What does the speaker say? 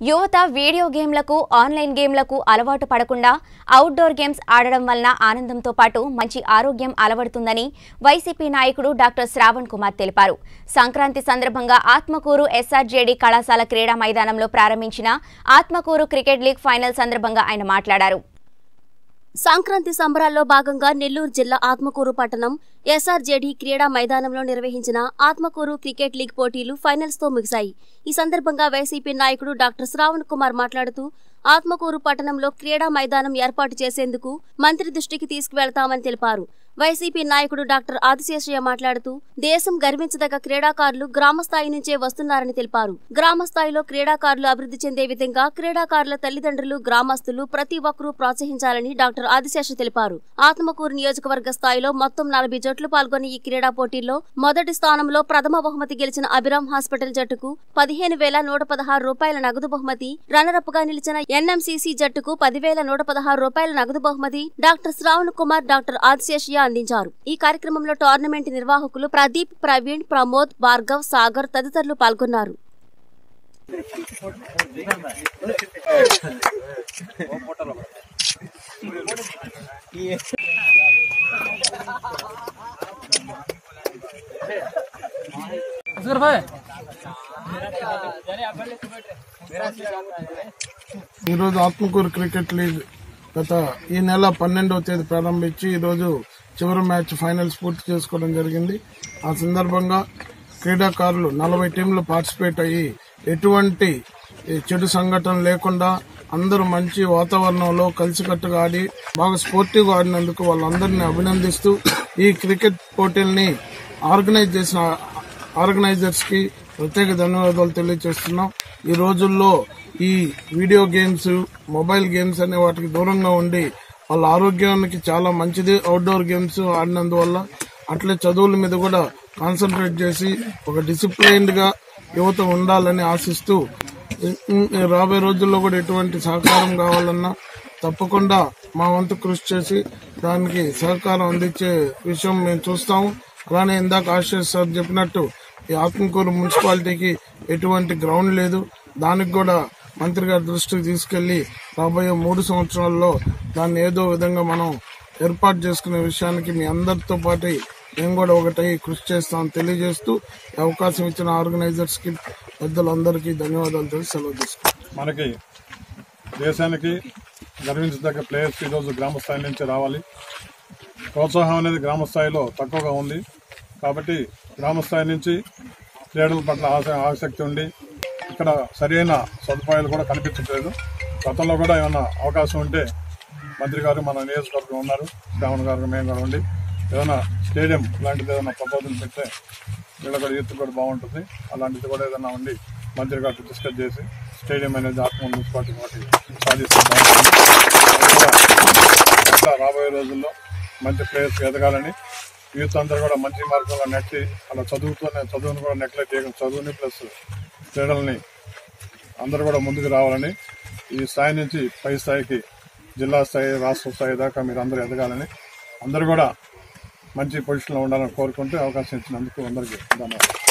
యువత video గేమ్లకు online గేమ్లకు అలవాటు పడకుండా అవుట్డోర్ గేమ్స్ ఆడడం వలన ఆనందంతో పాటు మంచి ఆరోగ్యం అలవడుతుందని వైసీపీ నాయకుడు డాక్టర్ శ్రావణ్ కుమార్ తెలిపారు సంక్రాంతి సందర్భంగా ఆత్మకూరు ఎస్ఆర్జేడీ కళాశాల క్రీడా మైదానంలో ప్రారంభించిన ఆత్మకూరు క్రికెట్ లీగ్ ఫైనల్ సందర్భంగా ఆయన మాట్లాడారు సంక్రాంతి సంబరాల్లో భాగంగా నెల్లూరు జిల్లా ఆత్మకూరు పట్టణం ఎస్ఆర్జేడీ క్రీడా మైదానంలో నిర్వహించిన ఆత్మకూరు క్రికెట్ లీగ్ పోటీలు ఫైనల్స్ తో ముగిశాయి ఈ సందర్భంగా వైసీపీ నాయకుడు డాక్టర్ శ్రావణ్ కుమార్ మాట్లాడుతూ ఆత్మకూరు పట్టణంలో క్రీడా మైదానం ఏర్పాటు చేసేందుకు మంత్రి దృష్టికి తీసుకువెళతామని తెలిపారు వైసీపీ నాయకుడు డాక్టర్ ఆదిశేషయ్య మాట్లాడుతూ దేశం గర్వించదగ్గ క్రీడాకారులు గ్రామ స్థాయి నుంచే వస్తున్నారని తెలిపారు గ్రామ స్థాయిలో క్రీడాకారులు అభివృద్ధి చెందే విధంగా క్రీడాకారుల తల్లిదండ్రులు గ్రామస్తులు ప్రతి ఒక్కరూ ప్రోత్సహించాలని డాక్టర్ ఆదిశేష తెలిపారు ఆత్మకూరు నియోజకవర్గ స్థాయిలో మొత్తం నలభై జట్లు పాల్గొన్న ఈ క్రీడా పోటీల్లో మొదటి స్థానంలో ప్రథమ బహుమతి గెలిచిన అభిరామ్ హాస్పిటల్ జట్టుకు పదిహేను వేల నూట పదహారు రూపాయల నగదు బహుమతి రన్నరప్ గా నిలిచిన ఎన్ఎంసీసీ జట్టుకు పదివేల నూట పదహారు రూపాయల నగదు బహుమతి డాక్టర్ శ్రావణ్ కుమార్ డాక్టర్ ఆదిశేషియా అందించారు ఈ కార్యక్రమంలో టోర్నమెంట్ నిర్వాహకులు ప్రదీప్ ప్రవీణ్ ప్రమోద్ భార్గవ్ సాగర్ తదితరులు పాల్గొన్నారు असगर भाई ఈరోజు ఆత్మకూరు క్రికెట్ లీగ్ గత ఈ నెల పన్నెండవ తేదీ ప్రారంభించి ఈరోజు చివరి మ్యాచ్ ఫైనల్స్ పూర్తి చేసుకోవడం జరిగింది ఆ సందర్భంగా క్రీడాకారులు నలభై టీంలు పార్టిసిపేట్ అయ్యి ఎటువంటి ఈ చెడు సంఘటన లేకుండా అందరూ మంచి వాతావరణంలో కలిసికట్టుగా ఆడి బాగా స్పోర్టివ్గా ఆడినందుకు వాళ్ళందరినీ అభినందిస్తూ ఈ క్రికెట్ పోటీల్ని ఆర్గనైజ్ చేసిన ఆర్గనైజర్స్ కి ప్రత్యేక ధన్యవాదాలు తెలియజేస్తున్నాం ఈ రోజుల్లో ఈ వీడియో గేమ్స్ మొబైల్ గేమ్స్ అనే వాటికి దూరంగా ఉండి వాళ్ళ ఆరోగ్యానికి చాలా మంచిది అవుట్డోర్ గేమ్స్ ఆడినందువల్ల అట్లే చదువుల మీద కూడా కాన్సన్ట్రేట్ చేసి ఒక డిసిప్లైన్డ్ గా యువత ఉండాలని ఆశిస్తూ ఇ- ఇ- రాబోయే రోజుల్లో కూడా ఎటువంటి సహకారం కావాలన్నా తప్పకుండా మా వంతు కృషి చేసి దానికి సహకారం అందించే విషయం మేము చూస్తాము అలానే ఇందాక ఆశీష్ సార్ చెప్పినట్టు ఈ ఆత్మకూరు మున్సిపాలిటీకి ఎటువంటి గ్రౌండ్ లేదు దానికి కూడా మంత్రి గారి దృష్టికి తీసుకెళ్లి రాబోయే మూడు సంవత్సరాల్లో దాన్ని ఏదో విధంగా మనం ఏర్పాటు చేసుకునే విషయానికి మీ అందరితో పాటు మేము కూడా ఒకటై కృషి చేస్తామని తెలియజేస్తూ ఈ అవకాశం ఇచ్చిన ఆర్గనైజర్స్ కి పెద్దలందరికీ ధన్యవాదాలు తెలిసి సెలవు తీసుకుంటాం మనకి దేశానికి గర్వించదగ్గ ప్లేయర్స్ ఈరోజు గ్రామ స్థాయి నుంచి రావాలి ప్రోత్సాహం అనేది గ్రామ స్థాయిలో తక్కువగా ఉంది కాబట్టి గ్రామ స్థాయి నుంచి క్రీడల పట్ల ఆస ఆసక్తి ఉండి ఇక్కడ సరైన సదుపాయాలు కూడా కనిపించట్లేదు గతంలో కూడా ఏమన్నా అవకాశం ఉంటే మంత్రి గారు మన నియోజకవర్గం ఉన్నారు శ్రావణ్ గారు మేము కూడా ఉండి ఏదైనా స్టేడియం లాంటిది ఏదైనా ప్రపోజల్ పెడితే వీళ్ళ కూడా యూత్ కూడా బాగుంటుంది అలాంటిది కూడా ఏదైనా ఉండి మంత్రి గారితో డిస్కస్ చేసి స్టేడియం అనేది ఆత్మ మున్సిపాలిటీ వాటి సాధిస్తే బాగుంటుంది అది కూడా ఇంకా రాబోయే రోజుల్లో మంచి ప్లేయర్స్ ఎదగాలని యూత్ అందరూ కూడా మంచి మార్గంలో నెట్టి అలా చదువుతూనే చదువును కూడా నెగ్లెక్ట్ చేయడం చదువుని ప్లస్ క్రీడల్ని అందరూ కూడా ముందుకు రావాలని ఈ స్థాయి నుంచి పై స్థాయికి జిల్లా స్థాయి రాష్ట్ర స్థాయి దాకా మీరు అందరూ ఎదగాలని అందరూ కూడా మంచి పొజిషన్లో ఉండాలని కోరుకుంటూ అవకాశం ఇచ్చినందుకు అందరికీ ధన్యవాదాలు